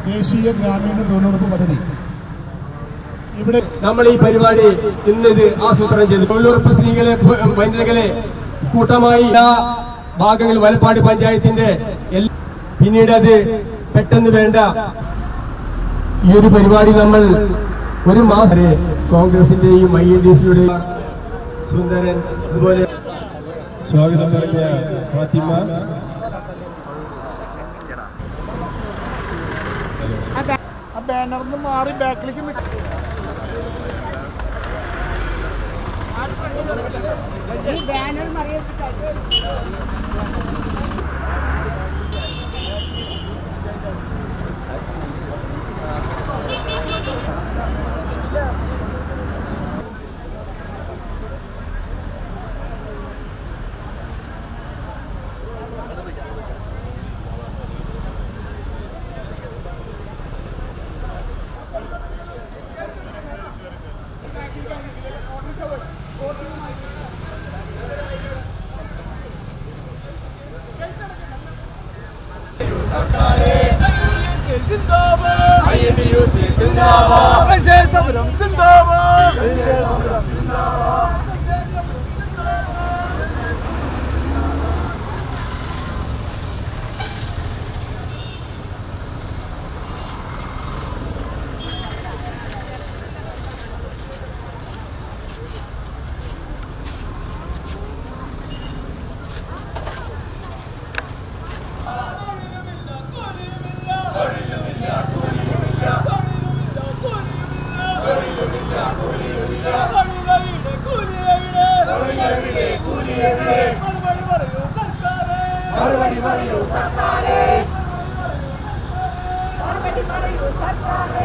ദേശീയ ഗ്രാമീണ തൊഴിലുറപ്പ് പദ്ധതി ഇവിടെ നമ്മൾ ഈ പരിപാടി ഇന്നിത് ആസൂത്രണം ചെയ്തു തൊഴിലുറപ്പ് സ്ത്രീകളെ പു- വനിതകളെ കൂട്ടമായി എല്ലാ ഭാഗങ്ങളിൽ വലപ്പാട് പഞ്ചായത്തിന്റെ എല്ലാ- പിന്നീട് അത് പെട്ടെന്ന് വേണ്ട ഈ ഒരു പരിപാടി നമ്മൾ ഒരു മാസം വരെ കോൺഗ്രസിന്റെയും ഐ എൻ ഡി സിയുടെയും സുന്ദരൻ അതുപോലെ സ്വാഗതം പറഞ്ഞ ഫാത്തിമ ആ ബാനറിന്ന് മാറി ബാക്കിലേക്ക് നിൽക്കും മറുപടി പറയൂ സർക്കാരേ